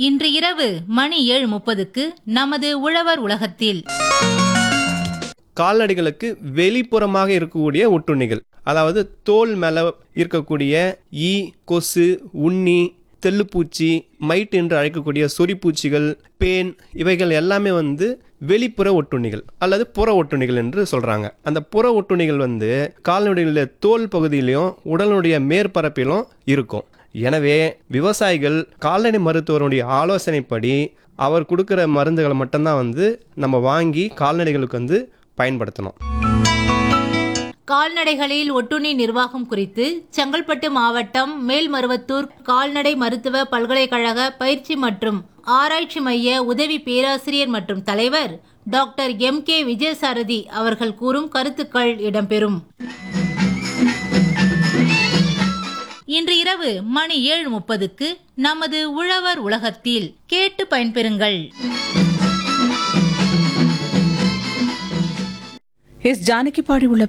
இன்று இரவு மணி ஏழு முப்பதுக்கு நமது உழவர் உலகத்தில் கால்நடைகளுக்கு வெளிப்புறமாக இருக்கக்கூடிய ஒட்டுண்ணிகள் அதாவது தோல் மேலே இருக்கக்கூடிய ஈ கொசு உண்ணி தெள்ளுப்பூச்சி மைட் என்று அழைக்கக்கூடிய சொறிப்பூச்சிகள் பேன் இவைகள் எல்லாமே வந்து வெளிப்புற ஒட்டுண்ணிகள் அல்லது புற ஒட்டுண்ணிகள் என்று சொல்றாங்க அந்த புற ஒட்டுண்ணிகள் வந்து கால்நடைகளுடைய தோல் பகுதியிலையும் உடலுடைய மேற்பரப்பிலும் இருக்கும் எனவே விவசாயிகள் கால்நடை மருத்துவருடைய ஆலோசனைப்படி அவர் கொடுக்குற மருந்துகளை மட்டும்தான் வந்து நம்ம வாங்கி கால்நடைகளுக்கு வந்து பயன்படுத்தணும் கால்நடைகளில் ஒட்டுண்ணி நிர்வாகம் குறித்து செங்கல்பட்டு மாவட்டம் மேல்மருவத்தூர் கால்நடை மருத்துவ பல்கலைக்கழக பயிற்சி மற்றும் ஆராய்ச்சி மைய உதவி பேராசிரியர் மற்றும் தலைவர் டாக்டர் எம் கே விஜயசாரதி அவர்கள் கூறும் கருத்துக்கள் இடம்பெறும் இன்று இரவு மணி ஏழு முப்பதுக்கு நமது உழவர் உலகத்தில் கேட்டு பயன்பெறுங்கள் எஸ் ஜானகி பாடி உள்ள